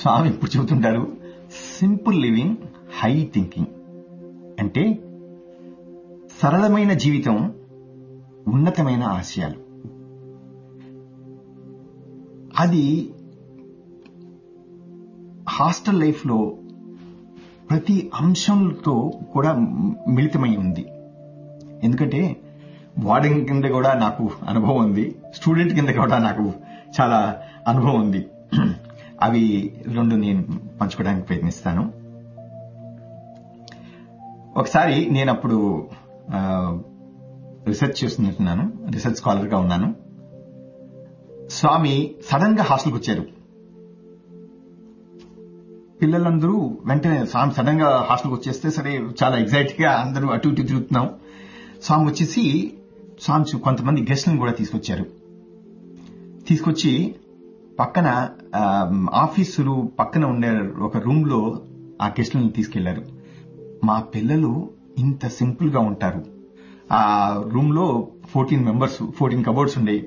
స్వామి ఇప్పుడు చెబుతుంటారు simple living high thinking అంటే సరళమైన జీవితం ఉన్నతమైన ఆశయాలు అది హాస్టల్ లైఫ్లో ప్రతి అంశంతో కూడా మిళితమై ఉంది ఎందుకంటే వార్డెన్ కింద కూడా నాకు అనుభవం ఉంది స్టూడెంట్ కింద కూడా నాకు చాలా అనుభవం ఉంది అవి రెండు నేను పంచుకోవడానికి ప్రయత్నిస్తాను ఒకసారి నేను అప్పుడు రీసెర్చ్ చేస్తున్నట్టున్నాను రీసెర్చ్ స్కాలర్ గా ఉన్నాను స్వామి సడన్ గా హాస్టల్కి వచ్చారు పిల్లలందరూ వెంటనే స్వామి సడన్ గా హాస్టల్కి వచ్చేస్తే సరే చాలా ఎగ్జైట్ గా అందరూ అటు ఇటు తిరుగుతున్నాం స్వామి వచ్చేసి స్వామి కొంతమంది గెస్ట్లను కూడా తీసుకొచ్చారు తీసుకొచ్చి పక్కన ఆఫీసులు పక్కన ఉండే ఒక రూమ్ లో ఆ గెస్ట్లను తీసుకెళ్లారు మా పిల్లలు ఇంత సింపుల్ గా ఉంటారు ఆ రూమ్ లో ఫోర్టీన్ మెంబర్స్ ఫోర్టీన్ కబోర్డ్స్ ఉండేవి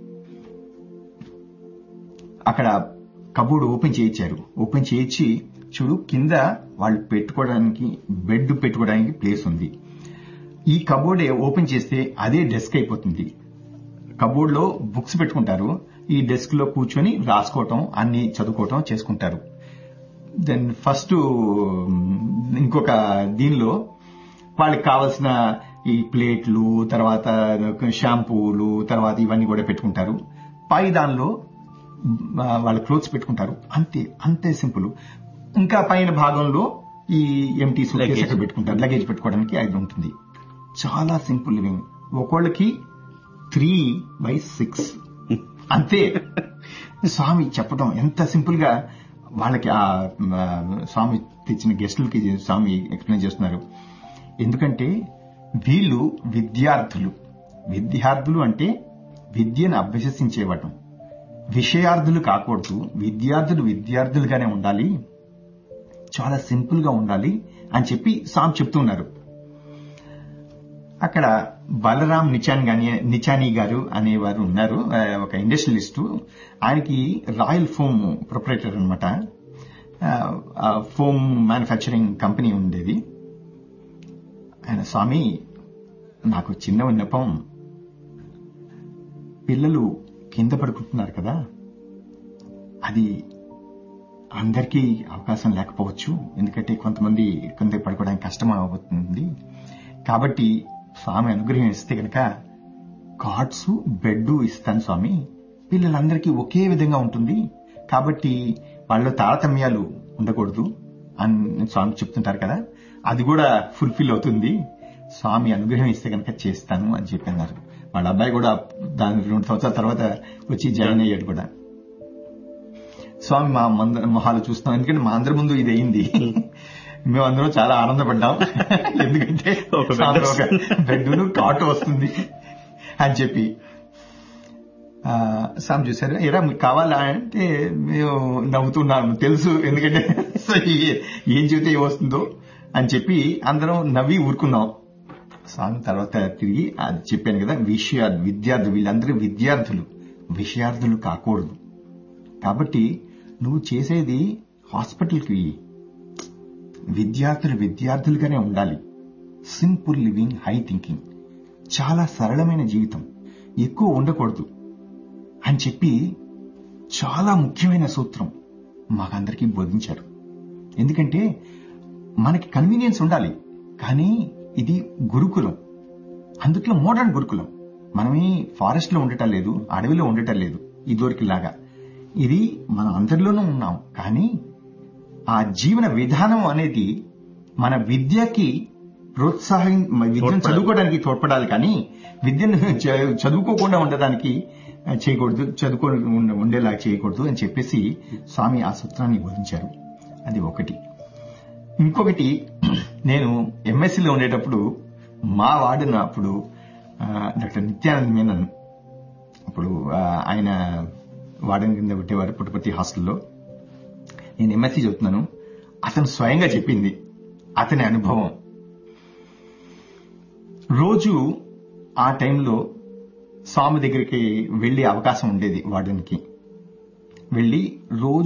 అక్కడ కబోర్డ్ ఓపెన్ చేయించారు ఓపెన్ చేయించి చూడు కింద వాళ్ళు పెట్టుకోవడానికి బెడ్ పెట్టుకోవడానికి ప్లేస్ ఉంది ఈ కబోర్డ్ ఓపెన్ చేస్తే అదే డెస్క్ అయిపోతుంది కబోర్డ్ లో బుక్స్ పెట్టుకుంటారు ఈ డెస్క్ లో కూర్చొని రాసుకోవటం అన్ని చదువుకోవటం చేసుకుంటారు దెన్ ఫస్ట్ ఇంకొక దీనిలో వాళ్ళకి కావాల్సిన ఈ ప్లేట్లు తర్వాత షాంపూలు తర్వాత ఇవన్నీ కూడా పెట్టుకుంటారు పై దానిలో వాళ్ళ క్లోత్స్ పెట్టుకుంటారు అంతే అంతే సింపుల్ ఇంకా పైన భాగంలో ఈ ఎంటీ సూట్కేస్ అక్కడ పెట్టుకుంటారు లగేజ్ పెట్టుకోవడానికి అది ఉంటుంది చాలా సింపుల్ లివింగ్ ఒకళ్ళకి త్రీ బై సిక్స్ అంతే స్వామి చెప్పడం ఎంత సింపుల్ గా వాళ్ళకి ఆ స్వామి తెచ్చిన గెస్టులకి స్వామి ఎక్స్ప్లెయిన్ చేస్తున్నారు ఎందుకంటే వీళ్ళు విద్యార్థులు విద్యార్థులు అంటే విద్యను అభ్యసించేవాటం విషయార్థులు కాకూడదు విద్యార్థులు విద్యార్థులుగానే ఉండాలి చాలా సింపుల్ గా ఉండాలి అని చెప్పి స్వామి చెప్తున్నారు అక్కడ బలరాం నిచాన్ గాని నిచానీ గారు అనేవారు ఉన్నారు ఒక ఇండస్ట్రియలిస్టు ఆయనకి రాయల్ ఫోమ్ ప్రొపరేటర్ అనమాట ఫోమ్ మ్యానుఫ్యాక్చరింగ్ కంపెనీ ఉండేది ఆయన స్వామి నాకు చిన్న విన్నపం పిల్లలు కింద పడుకుంటున్నారు కదా అది అందరికీ అవకాశం లేకపోవచ్చు ఎందుకంటే కొంతమంది కింద పడుకోవడానికి కష్టం అవుతుంది కాబట్టి స్వామి అనుగ్రహం ఇస్తే కనుక కార్డ్స్ బెడ్ ఇస్తాను స్వామి పిల్లలందరికీ ఒకే విధంగా ఉంటుంది కాబట్టి వాళ్ళ తారతమ్యాలు ఉండకూడదు అని స్వామి చెప్తుంటారు కదా అది కూడా ఫుల్ఫిల్ అవుతుంది స్వామి అనుగ్రహం ఇస్తే కనుక చేస్తాను అని చెప్పినారు వాళ్ళ అబ్బాయి కూడా దాని రెండు సంవత్సరాల తర్వాత వచ్చి జాయిన్ అయ్యాడు కూడా స్వామి మా మంద మొహాలు చూస్తాం ఎందుకంటే మా అందరి ముందు ఇది అయింది మేమందరం చాలా ఆనందపడ్డాం ఎందుకంటే ఒక బెడ్ను కాటు వస్తుంది అని చెప్పి సామ్ చూసారు ఎరా మీకు కావాలా అంటే మేము నవ్వుతున్నాము తెలుసు ఎందుకంటే ఏం చెబితే ఏమొస్తుందో అని చెప్పి అందరం నవ్వి ఊరుకున్నాం స్వామి తర్వాత తిరిగి అది చెప్పాను కదా విషయ విద్యార్థులు వీళ్ళందరూ విద్యార్థులు విషయార్థులు కాకూడదు కాబట్టి నువ్వు చేసేది హాస్పిటల్కి విద్యార్థులు విద్యార్థులుగానే ఉండాలి సింపుల్ లివింగ్ హై థింకింగ్ చాలా సరళమైన జీవితం ఎక్కువ ఉండకూడదు అని చెప్పి చాలా ముఖ్యమైన సూత్రం మాకందరికీ బోధించారు ఎందుకంటే మనకి కన్వీనియన్స్ ఉండాలి కానీ ఇది గురుకులం అందుట్లో మోడర్న్ గురుకులం మనమే ఫారెస్ట్ లో ఉండటం లేదు అడవిలో ఉండటం లేదు ఇదివరకులాగా ఇది మనం అందరిలోనూ ఉన్నాం కానీ ఆ జీవన విధానం అనేది మన విద్యకి ప్రోత్సాహం విద్యను చదువుకోవడానికి తోడ్పడాలి కానీ విద్యను చదువుకోకుండా ఉండడానికి చేయకూడదు చదువుకో ఉండేలా చేయకూడదు అని చెప్పేసి స్వామి ఆ సూత్రాన్ని బోధించారు అది ఒకటి ఇంకొకటి నేను ఎంఎస్సీలో ఉండేటప్పుడు మా వార్డున అప్పుడు డాక్టర్ నిత్యానంద్ మీనన్ అప్పుడు ఆయన వార్డెన్ కింద పెట్టేవారు పుట్టపర్తి హాస్టల్లో నేను ఎంఎస్సీ చెప్తున్నాను అతను స్వయంగా చెప్పింది అతని అనుభవం రోజు ఆ టైంలో స్వామి దగ్గరికి వెళ్లే అవకాశం ఉండేది వార్డెన్కి వెళ్లి రోజు